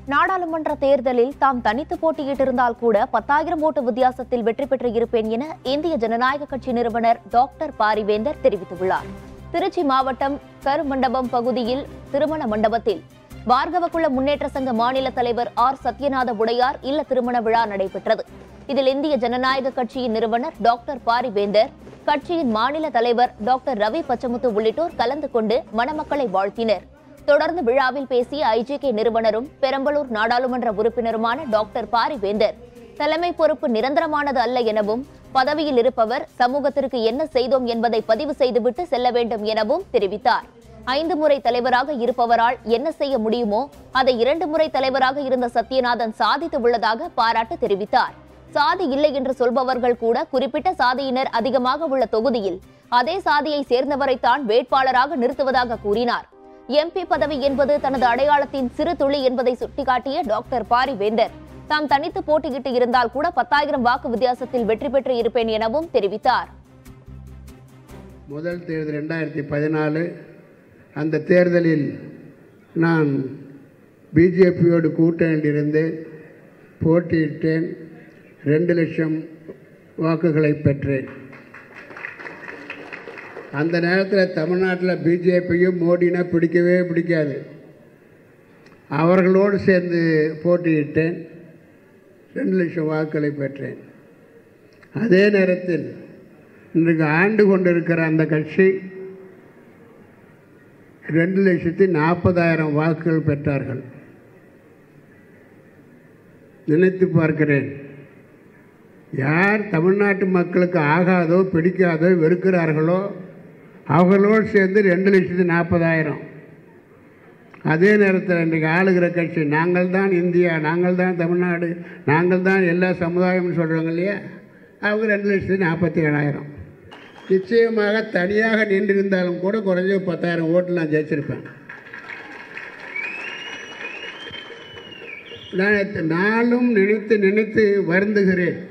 நாடாளுமன்ற தேர்தலில் தாம் தனித்து போட்டியிட்டிருந்தால் கூட பத்தாயிரம் ஓட்டு வித்தியாசத்தில் வெற்றி பெற்று இருப்பேன் என இந்திய ஜனநாயக கட்சி நிறுவனர் டாக்டர் பாரிவேந்தர் தெரிவித்துள்ளார் திருச்சி மாவட்டம் கருமண்டபம் பகுதியில் திருமண மண்டபத்தில் பார்கவகுல முன்னேற்ற சங்க மாநில தலைவர் ஆர் சத்யநாத உடையார் இல்ல திருமண விழா நடைபெற்றது இதில் இந்திய ஜனநாயக கட்சியின் நிறுவனர் டாக்டர் பாரிவேந்தர் கட்சியின் மாநில தலைவர் டாக்டர் ரவி பச்சமுத்து உள்ளிட்டோர் கலந்து கொண்டு மணமக்களை வாழ்த்தினர் தொடர்ந்து விழாவில் பேசிய ஐஜேகே நிறுவனரும் பெரம்பலூர் நாடாளுமன்ற உறுப்பினருமான டாக்டர் பாரிவேந்தர் தலைமை பொறுப்பு நிரந்தரமானது அல்ல எனவும் பதவியில் இருப்பவர் சமூகத்திற்கு என்ன செய்தோம் என்பதை பதிவு செய்துவிட்டு செல்ல வேண்டும் எனவும் தெரிவித்தார் ஐந்து முறை தலைவராக இருப்பவரால் என்ன செய்ய முடியுமோ அதை இரண்டு முறை தலைவராக இருந்த சத்யநாதன் சாதித்து உள்ளதாக பாராட்டு தெரிவித்தார் சாதி இல்லை என்று சொல்பவர்கள் கூட குறிப்பிட்ட சாதியினர் அதிகமாக உள்ள தொகுதியில் அதே சாதியை சேர்ந்தவரைத்தான் வேட்பாளராக நிறுத்துவதாக கூறினார் எம்பி பதவி என்பது தனது அடையாளத்தின் சிறு துளி என்பதை சுட்டிக்காட்டிய டாக்டர் பாரிவேந்தர் தாம் தனித்து போட்டியிட்டு இருந்தால் கூட பத்தாயிரம் வாக்கு வித்தியாசத்தில் வெற்றி பெற்று இருப்பேன் எனவும் தெரிவித்தார் முதல் தேர்தல் ரெண்டாயிரத்தி பதினாலு அந்த தேர்தலில் நான் பிஜேபியோடு கூட்டணியில் இருந்தேன் போட்டியிட்டேன் ரெண்டு லட்சம் வாக்குகளை பெற்றேன் அந்த நேரத்தில் தமிழ்நாட்டில் பிஜேபியும் மோடினா பிடிக்கவே பிடிக்காது அவர்களோடு சேர்ந்து போட்டியிட்டேன் ரெண்டு லட்சம் வாக்குகளை பெற்றேன் அதே நேரத்தில் இன்றைக்கு ஆண்டு கொண்டிருக்கிற அந்த கட்சி ரெண்டு லட்சத்தி நாற்பதாயிரம் வாக்குகள் பெற்றார்கள் நினைத்து பார்க்கிறேன் யார் தமிழ்நாட்டு மக்களுக்கு ஆகாதோ பிடிக்காதோ வெறுக்கிறார்களோ அவர்களோடு சேர்ந்து ரெண்டு லட்சத்தி நாற்பதாயிரம் அதே நேரத்தில் இன்றைக்கு ஆளுகிற கட்சி நாங்கள் தான் இந்தியா நாங்கள் தான் தமிழ்நாடு நாங்கள் தான் எல்லா சமுதாயம்னு சொல்கிறாங்க இல்லையா அவங்க ரெண்டு லட்சத்தி நாற்பத்தி ஏழாயிரம் நிச்சயமாக தனியாக நின்றிருந்தாலும் கூட குறைஞ்ச பத்தாயிரம் ஓட்டு நான் ஜெயிச்சிருப்பேன் நான் நாளும் நினைத்து நினைத்து வருந்துகிறேன்